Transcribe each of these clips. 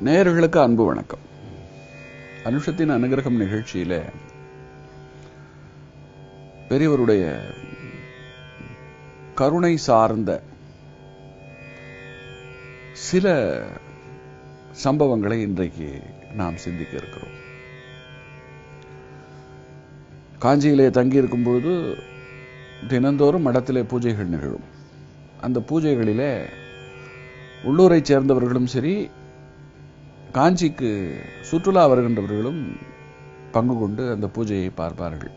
நேயர்களுக்கு அன்பு வணக்கம் அனுஷத்தின் அனுகிரகம் நிகழ்ச்சியில பெரியவருடைய கருணை சார்ந்த சில சம்பவங்களை இன்றைக்கு நாம் சிந்திக்க இருக்கிறோம் காஞ்சியிலே தங்கியிருக்கும் பொழுது தினந்தோறும் மடத்திலே பூஜைகள் நிகழும் அந்த பூஜைகளிலே உள்ளூரைச் சேர்ந்தவர்களும் சரி காஞ்சிக்கு சுற்றுலா வருகின்றவர்களும் பங்கு கொண்டு அந்த பூஜையை பார்ப்பார்கள்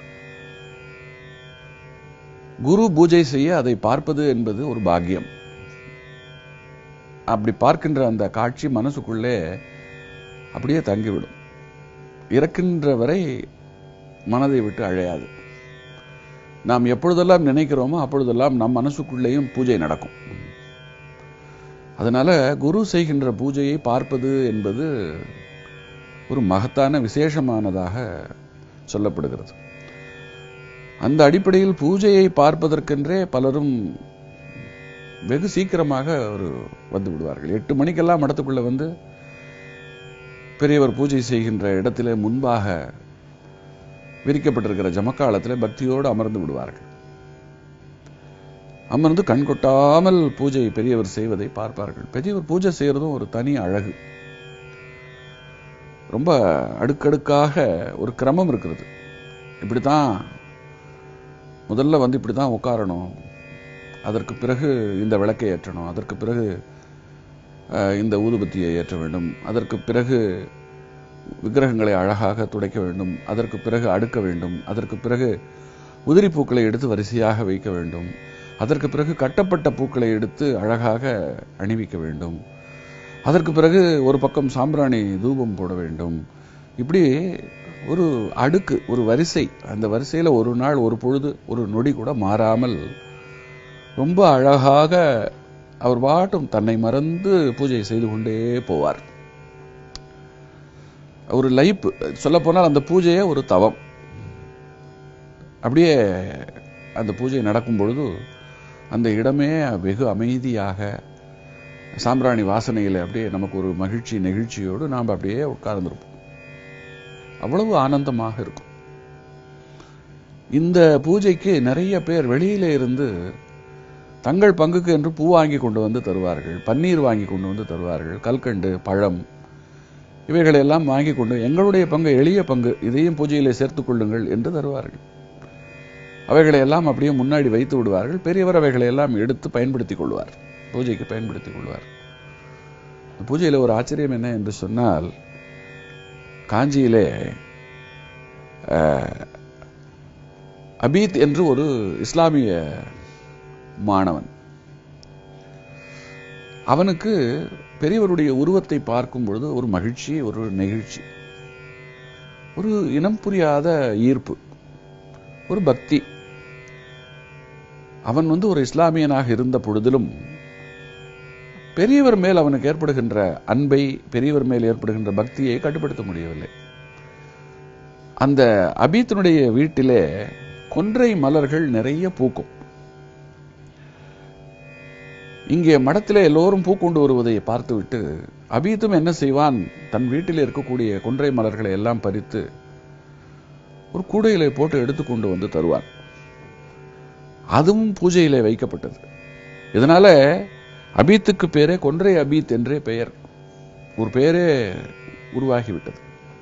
குரு பூஜை செய்ய அதை பார்ப்பது என்பது ஒரு பாக்கியம் அப்படி பார்க்கின்ற அந்த காட்சி மனசுக்குள்ளே அப்படியே தங்கிவிடும் இறக்கின்ற வரை மனதை விட்டு அழையாது நாம் எப்பொழுதெல்லாம் நினைக்கிறோமோ அப்பொழுதெல்லாம் நம் மனசுக்குள்ளேயும் பூஜை நடக்கும் அதனால குரு செய்கின்ற பூஜையை பார்ப்பது என்பது ஒரு மகத்தான விசேஷமானதாக சொல்லப்படுகிறது அந்த அடிப்படையில் பூஜையை பார்ப்பதற்கென்றே பலரும் வெகு சீக்கிரமாக ஒரு வந்து விடுவார்கள் எட்டு மணிக்கெல்லாம் மடத்துக்குள்ள வந்து பெரியவர் பூஜை செய்கின்ற இடத்திலே முன்பாக விரிக்கப்பட்டிருக்கிற ஜமக்காலத்தில் பக்தியோடு அமர்ந்து விடுவார்கள் அமர்ந்து கண் கொட்டாமல் பூஜை பெரியவர் செய்வதை பார்ப்பார்கள் பெரியவர் பூஜை செய்யறதும் ஒரு தனி அழகு ரொம்ப அடுக்கடுக்காக ஒரு கிரமம் இருக்கிறது இப்படித்தான் முதல்ல வந்து இப்படித்தான் உட்காரணும் அதற்கு பிறகு இந்த விளக்கை ஏற்றணும் அதற்கு பிறகு இந்த ஊதுபத்தியை ஏற்ற வேண்டும் அதற்கு பிறகு விக்கிரகங்களை அழகாக துடைக்க வேண்டும் அதற்கு பிறகு அடுக்க வேண்டும் அதற்கு பிறகு உதிரி பூக்களை எடுத்து வரிசையாக வைக்க வேண்டும் அதற்கு பிறகு கட்டப்பட்ட பூக்களை எடுத்து அழகாக அணிவிக்க வேண்டும் அதற்கு பிறகு ஒரு பக்கம் சாம்பிராணி தூபம் போட வேண்டும் இப்படி ஒரு அடுக்கு ஒரு வரிசை அந்த வரிசையில் ஒரு நாள் ஒரு பொழுது ஒரு நொடி கூட மாறாமல் ரொம்ப அழகாக அவர் பாட்டும் தன்னை மறந்து பூஜை செய்து கொண்டே போவார் ஒரு லைப் சொல்ல போனால் அந்த பூஜையே ஒரு தவம் அப்படியே அந்த பூஜை நடக்கும் பொழுது அந்த இடமே வெகு அமைதியாக சாம்பிராணி வாசனையில் அப்படியே நமக்கு ஒரு மகிழ்ச்சி நெகிழ்ச்சியோடு நாம் அப்படியே உட்கார்ந்துருப்போம் அவ்வளவு ஆனந்தமாக இருக்கும் இந்த பூஜைக்கு நிறைய பேர் வெளியில இருந்து தங்கள் பங்குக்கு என்று பூ வாங்கி கொண்டு வந்து தருவார்கள் பன்னீர் வாங்கி கொண்டு வந்து தருவார்கள் கல்கண்டு பழம் இவைகளை எல்லாம் வாங்கி கொண்டு எங்களுடைய பங்கு எளிய பங்கு இதையும் பூஜையிலே சேர்த்துக் கொள்ளுங்கள் என்று தருவார்கள் அவைகளை எல்லாம் அப்படியே முன்னாடி வைத்து விடுவார்கள் பெரியவர் அவைகளை எல்லாம் எடுத்து பயன்படுத்திக் கொள்வார் பூஜைக்கு பயன்படுத்திக் கொள்வார் பூஜையில ஒரு ஆச்சரியம் என்ன என்று சொன்னால் காஞ்சியிலே அபீத் என்று ஒரு இஸ்லாமிய மாணவன் அவனுக்கு பெரியவருடைய உருவத்தை பார்க்கும் பொழுது ஒரு மகிழ்ச்சி ஒரு நெகிழ்ச்சி ஒரு இனம் புரியாத ஈர்ப்பு ஒரு பக்தி அவன் வந்து ஒரு இஸ்லாமியனாக இருந்த பொழுதிலும் பெரியவர் மேல் அவனுக்கு ஏற்படுகின்ற அன்பை பெரியவர் மேல் ஏற்படுகின்ற பக்தியை கட்டுப்படுத்த முடியவில்லை அந்த அபீத்தினுடைய வீட்டிலே கொன்றை மலர்கள் நிறைய பூக்கும் இங்கே மடத்திலே எல்லோரும் பூ கொண்டு வருவதை பார்த்துவிட்டு அபீத்தும் என்ன செய்வான் தன் வீட்டில் இருக்கக்கூடிய கொன்றை மலர்களை எல்லாம் பறித்து ஒரு கூடையில போட்டு எடுத்துக்கொண்டு வந்து தருவான் அதுவும் பூஜையிலே வைக்கப்பட்டது இதனால அபீத்துக்கு பேரே கொன்றை அபீத் என்றே பெயர் ஒரு பெயரே உருவாகிவிட்டது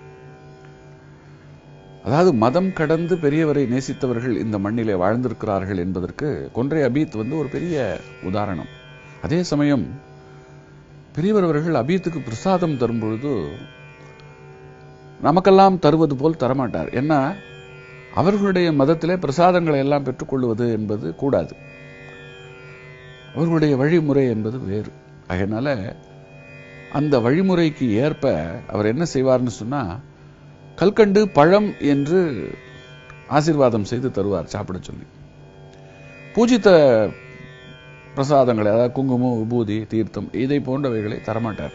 அதாவது மதம் கடந்து பெரியவரை நேசித்தவர்கள் இந்த மண்ணிலே வாழ்ந்திருக்கிறார்கள் என்பதற்கு கொன்றை அபீத் வந்து ஒரு பெரிய உதாரணம் அதே சமயம் பெரியவர் அவர்கள் அபீத்துக்கு பிரசாதம் தரும் பொழுது நமக்கெல்லாம் தருவது போல் தரமாட்டார் ஏன்னா அவர்களுடைய மதத்திலே பிரசாதங்களை எல்லாம் பெற்றுக்கொள்வது என்பது கூடாது அவர்களுடைய வழிமுறை என்பது வேறு அதனால அந்த வழிமுறைக்கு ஏற்ப அவர் என்ன செய்வார்னு சொன்னா கல்கண்டு பழம் என்று ஆசீர்வாதம் செய்து தருவார் சாப்பிட சொல்லி பூஜித்த பிரசாதங்களை அதாவது குங்குமம் விபூதி தீர்த்தம் இதை போன்றவைகளை தரமாட்டார்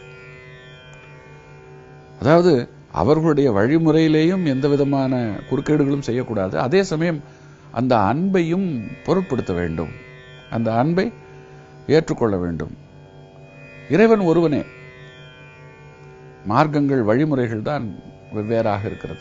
அதாவது அவர்களுடைய வழிமுறையிலேயும் எந்த விதமான குறுக்கீடுகளும் செய்யக்கூடாது அதே சமயம் அந்த அன்பையும் பொருட்படுத்த வேண்டும் அந்த அன்பை ஏற்றுக்கொள்ள வேண்டும் இறைவன் ஒருவனே மார்க்கங்கள் வழிமுறைகள் தான் வெவ்வேறாக இருக்கிறது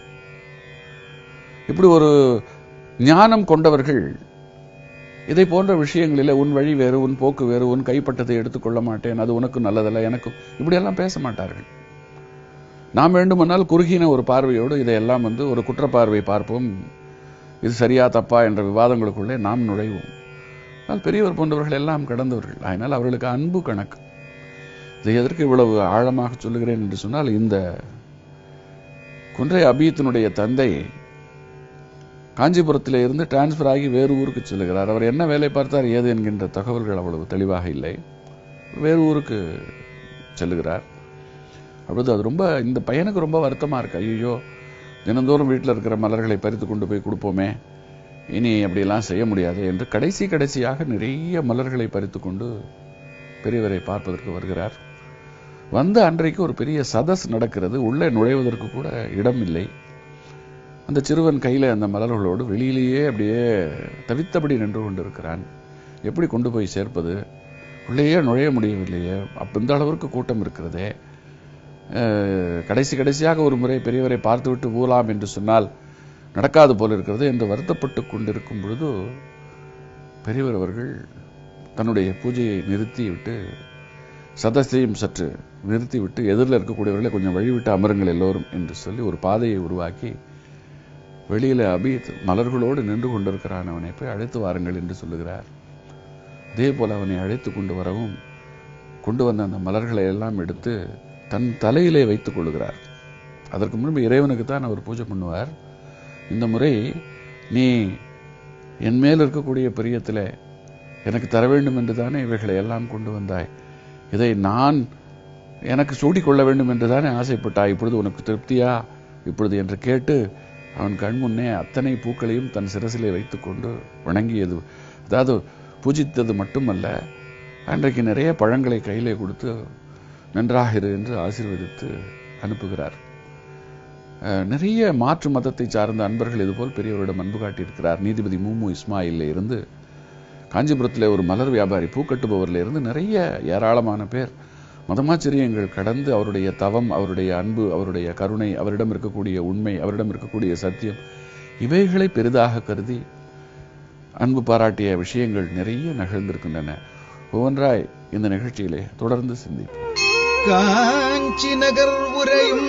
இப்படி ஒரு ஞானம் கொண்டவர்கள் இதை போன்ற விஷயங்களிலே உன் வழி வேறு உன் போக்கு வேறு உன் கைப்பட்டதை எடுத்துக்கொள்ள மாட்டேன் அது உனக்கு நல்லதல்ல எனக்கும் இப்படியெல்லாம் பேச மாட்டார்கள் நாம் வேண்டுமானால் குறுகின ஒரு பார்வையோடு இதையெல்லாம் வந்து ஒரு குற்றப்பார்வை பார்ப்போம் இது சரியா தப்பா என்ற விவாதங்களுக்குள்ளே நாம் நுழைவோம் ஆனால் பெரியவர் போன்றவர்கள் எல்லாம் கடந்தவர்கள் அதனால் அவர்களுக்கு அன்பு கணக்கு இதை எதற்கு இவ்வளவு ஆழமாக சொல்லுகிறேன் என்று சொன்னால் இந்த குன்றை அபியத்தினுடைய தந்தை காஞ்சிபுரத்தில் இருந்து டிரான்ஸ்பர் ஆகி வேறு ஊருக்கு செல்கிறார் அவர் என்ன வேலை பார்த்தார் ஏது என்கின்ற தகவல்கள் அவ்வளவு தெளிவாக இல்லை வேறு ஊருக்கு செல்லுகிறார் அப்பொழுது அது ரொம்ப இந்த பையனுக்கு ரொம்ப வருத்தமா இருக்கு ஐயோ தினந்தோறும் வீட்டில் இருக்கிற மலர்களை பறித்து கொண்டு போய் கொடுப்போமே இனி அப்படியெல்லாம் செய்ய முடியாது என்று கடைசி கடைசியாக நிறைய மலர்களை பறித்து கொண்டு பெரியவரை பார்ப்பதற்கு வருகிறார் வந்த அன்றைக்கு ஒரு பெரிய சதஸ் நடக்கிறது உள்ளே நுழைவதற்கு கூட இடம் இல்லை அந்த சிறுவன் கையில அந்த மலர்களோடு வெளியிலேயே அப்படியே தவித்தபடி நின்று கொண்டிருக்கிறான் எப்படி கொண்டு போய் சேர்ப்பது உள்ளேயே நுழைய முடியவில்லையே அப்ப இந்த அளவிற்கு கூட்டம் இருக்கிறதே அஹ், கடைசி கடைசியாக ஒரு முறை பெரியவரை பார்த்துவிட்டு போகலாம் என்று சொன்னால் நடக்காது போல இருக்கிறது என்று வருத்தப்பட்டு கொண்டிருக்கும் பொழுது பெரியவர் அவர்கள் தன்னுடைய பூஜையை நிறுத்திவிட்டு சதஸையும் சற்று நிறுத்திவிட்டு எதிரில் இருக்கக்கூடியவர்களை கொஞ்சம் வழிவிட்டு அமருங்கள் எல்லோரும் என்று சொல்லி ஒரு பாதையை உருவாக்கி வெளியில அபித் மலர்களோடு நின்று கொண்டிருக்கிறான் அவனை போய் அழைத்து வாருங்கள் என்று சொல்லுகிறார் அதே போல அவனை அழைத்து கொண்டு வரவும் கொண்டு வந்த அந்த மலர்களை எல்லாம் எடுத்து தன் தலையிலே வைத்துக் கொள்கிறார் அதற்கு முன்பு இறைவனுக்கு தான் அவர் பூஜை பண்ணுவார் இந்த முறை நீ என் மேல் இருக்கக்கூடிய பிரியத்திலே எனக்கு தர வேண்டும் என்று தானே இவைகளை எல்லாம் கொண்டு வந்தாய் இதை நான் எனக்கு சூடிக்கொள்ள வேண்டும் என்று தானே ஆசைப்பட்டாய் இப்பொழுது உனக்கு திருப்தியா இப்பொழுது என்று கேட்டு அவன் கண் முன்னே அத்தனை பூக்களையும் தன் சிரசிலே வைத்துக்கொண்டு வணங்கியது அதாவது பூஜித்தது மட்டுமல்ல அன்றைக்கு நிறைய பழங்களை கையிலே கொடுத்து நன்றாக இரு என்று ஆசீர்வதித்து அனுப்புகிறார் அஹ், நிறைய மாற்று மதத்தை சார்ந்த அன்பர்கள் இதுபோல் பெரியவரிடம் அன்பு காட்டியிருக்கிறார் நீதிபதி மூமு இஸ்மாயில்ல இருந்து காஞ்சிபுரத்தில் ஒரு மலர் வியாபாரி பூக்கட்டுபவர்ல இருந்து நிறைய ஏராளமான பேர் மதமாச்சரியங்கள் கடந்து அவருடைய தவம் அவருடைய அன்பு அவருடைய கருணை அவரிடம் இருக்கக்கூடிய உண்மை அவரிடம் இருக்கக்கூடிய சத்தியம் இவைகளை பெரிதாக கருதி அன்பு பாராட்டிய விஷயங்கள் நிறைய நிகழ்ந்திருக்கின்றன ஒவ்வொன்றாய் இந்த நிகழ்ச்சியிலே தொடர்ந்து சிந்திப்போம் காஞ்சி நகர் உரையும்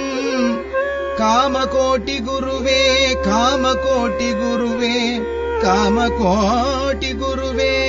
காமகோட்டி குருவே காமகோட்டி குருவே காமகோட்டி குருவே